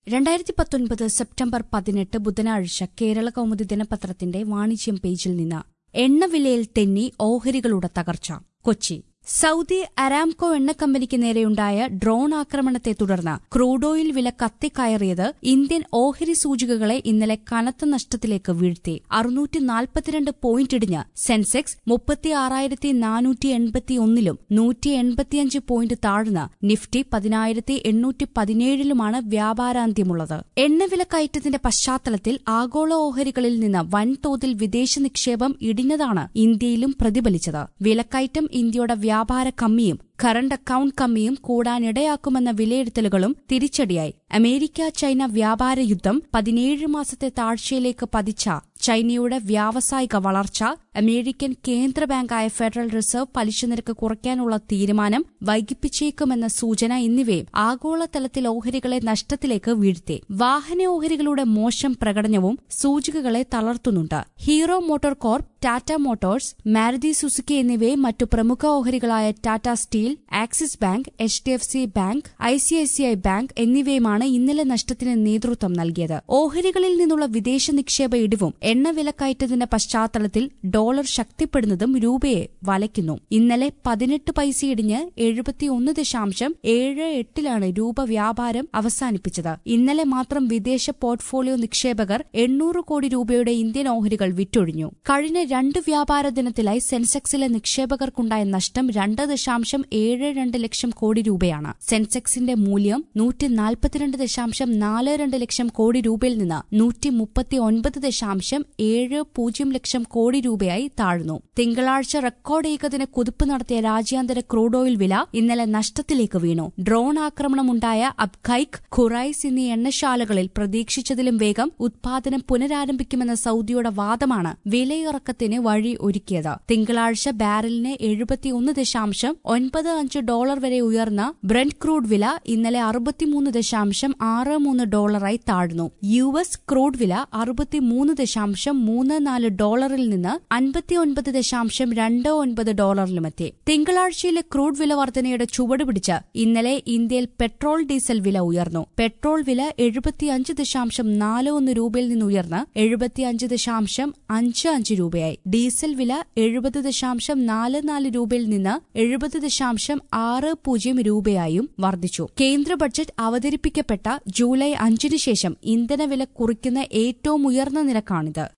രണ്ടായിരത്തി പത്തൊൻപത് സെപ്റ്റംബർ പതിനെട്ട് ബുധനാഴ്ച കേരള കൗമുദി ദിനപത്രത്തിന്റെ വാണിജ്യം പേജിൽ നിന്ന് എണ്ണവിലയിൽ തെന്നി ഓഹരികളുടെ തകർച്ച കൊച്ചി സൌദി അരാംകോ എണ്ണ കമ്പനിക്ക് നേരെയുണ്ടായ ഡ്രോൺ ആക്രമണത്തെ തുടർന്ന് ക്രൂഡ് ഓയിൽ വില കത്തിക്കയറിയത് ഇന്ത്യൻ ഓഹരി സൂചികകളെ ഇന്നലെ കനത്ത നഷ്ടത്തിലേക്ക് വീഴ്ത്തി അറുന്നൂറ്റി നാൽപ്പത്തിരണ്ട് പോയിന്റ് ഇടിഞ്ഞ് സെൻസെക്സ് മുപ്പത്തിയാറായിരത്തി നാനൂറ്റി എൺപത്തിയൊന്നിലും നൂറ്റി എൺപത്തിയഞ്ച് പോയിന്റ് താഴ്ന്ന് നിഫ്റ്റി പതിനായിരത്തി എണ്ണൂറ്റി പതിനേഴിലുമാണ് വ്യാപാരാന്ത്യമുള്ളത് എണ്ണവില കയറ്റത്തിന്റെ പശ്ചാത്തലത്തിൽ ആഗോള ഓഹരികളിൽ നിന്ന് വൻതോതിൽ വിദേശ നിക്ഷേപം ഇടിഞ്ഞതാണ് ഇന്ത്യയിലും പ്രതിഫലിച്ചത് വിലക്കയറ്റം ഇന്ത്യയുടെ വ്യാപാര കമ്മിയും കറന്റ് അക്കൌണ്ട് കമ്മിയും കൂടാനിടയാക്കുമെന്ന വിലയിരുത്തലുകളും തിരിച്ചടിയായി അമേരിക്ക ചൈന വ്യാപാര യുദ്ധം പതിനേഴ് മാസത്തെ താഴ്ചയിലേക്ക് പതിച്ച ചൈനയുടെ വ്യാവസായിക വളർച്ച അമേരിക്കൻ കേന്ദ്ര ബാങ്കായ ഫെഡറൽ റിസർവ് പലിശ നിരക്ക് കുറയ്ക്കാനുള്ള തീരുമാനം വൈകിപ്പിച്ചേക്കുമെന്ന സൂചന എന്നിവയും ആഗോളതലത്തിൽ ഓഹരികളെ നഷ്ടത്തിലേക്ക് വീഴ്ത്തി വാഹന ഓഹരികളുടെ മോശം പ്രകടനവും സൂചികകളെ തളർത്തുന്നുണ്ട് Hero Motor Corp Tata Motors Maruti Suzuki എന്നിവയെ മറ്റു പ്രമുഖ ഓഹരികളായ Tata Steel Axis Bank H D F C Bank ICICI Bank എന്നിവയുമാണ് ഇന്നലെ നഷ്ടത്തിന് നേതൃത്വം നൽകിയത് ഓഹരികളിൽ നിന്നുള്ള വിദേശ നിക്ഷേപ ഇടിവും എണ്ണവിലക്കയറ്റത്തിന്റെ പശ്ചാത്തലത്തിൽ ഡോളർ ശക്തിപ്പെടുന്നതും രൂപയെ വലയ്ക്കുന്നു ഇന്നലെ പതിനെട്ട് പൈസ ഇടിഞ്ഞ് എഴുപത്തിയൊന്ന് ദശാംശം ഏഴ് എട്ടിലാണ് രൂപ വ്യാപാരം അവസാനിപ്പിച്ചത് ഇന്നലെ മാത്രം വിദേശ പോർട്ട്ഫോളിയോ നിക്ഷേപകർ എണ്ണൂറ് കോടി രൂപയുടെ ഇന്ത്യൻ ഓഹരികൾ വിറ്റൊഴിഞ്ഞു കഴിഞ്ഞ രണ്ട് വ്യാപാര ദിനത്തിലായി സെൻസെക്സിലെ നിക്ഷേപകർക്കുണ്ടായ നഷ്ടം രണ്ട് ദശാംശം ഏഴ് രണ്ട് ലക്ഷം കോടി രൂപയാണ് സെൻസെക്സിന്റെ മൂല്യം നൂറ്റി നാൽപ്പത്തിരണ്ട് ദശാംശം നാല് രണ്ട് ലക്ഷം കോടി രൂപയിൽ നിന്ന് നൂറ്റി മുപ്പത്തി ഒൻപത് ദശാംശം ഏഴ് പൂജ്യം ലക്ഷം കോടി രൂപയായി താഴ്ന്നു തിങ്കളാഴ്ച റെക്കോർഡ് ഏകദിന കുതിപ്പ് നടത്തിയ രാജ്യാന്തര ക്രൂഡ് ഓയിൽ വില ഇന്നലെ നഷ്ടത്തിലേക്ക് വീണു ഡ്രോൺ ആക്രമണമുണ്ടായ അബ്ഖൈക്ക് ഖുറൈസ് എന്നീ എണ്ണശാലകളിൽ പ്രതീക്ഷിച്ചതിലും വേഗം ഉത്പാദനം പുനരാരംഭിക്കുമെന്ന സൌദിയുടെ വാദമാണ് വിലയിറക്കത്തിന് വഴി ഒരുക്കിയത് തിങ്കളാഴ്ച ബാരലിന് എഴുപത്തിയൊന്ന് ദശാംശം ഒൻപത് അഞ്ച് ഡോളർ വരെ ഉയർന്ന ബ്രന്റ് ക്രൂഡ് വില ഇന്നലെ അറുപത്തിമൂന്ന് ദശാംശം ആറ് മൂന്ന് ഡോളറായി താഴ്ന്നു യു എസ് ക്രൂഡ് വില അറുപത്തിമൂന്ന് ദശാംശം മൂന്ന് നാല് ഡോളറിൽ നിന്ന് അൻപത്തിയൊൻപത് ദശാംശം രണ്ട് ഒൻപത് ഡോളറിലുമെത്തി തിങ്കളാഴ്ചയിലെ ക്രൂഡ് വില വർധനയുടെ ചുവട് പിടിച്ച് ഇന്നലെ ഇന്ത്യയിൽ പെട്രോൾ ഡീസൽ വില ഉയർന്നു പെട്രോൾ വില എഴുപത്തിയഞ്ച് ദശാംശം നാല് ഒന്ന് രൂപയിൽ നിന്ന് ഉയർന്ന് എഴുപത്തിയഞ്ച് ദശാംശം അഞ്ച് അഞ്ച് രൂപയായി ഡീസൽ വില എഴുപത് ദശാംശം നാല് നാല് രൂപയിൽ നിന്ന് എഴുപത് ദശാംശം ആറ് പൂജ്യം രൂപയായും വർദ്ധിച്ചു കേന്ദ്ര ബഡ്ജറ്റ് അവതരിപ്പിക്കപ്പെട്ട ജൂലൈ അഞ്ചിന് ശേഷം ഇന്ധനവില കുറിക്കുന്ന ഏറ്റവും ഉയർന്ന നിരക്കാണിത്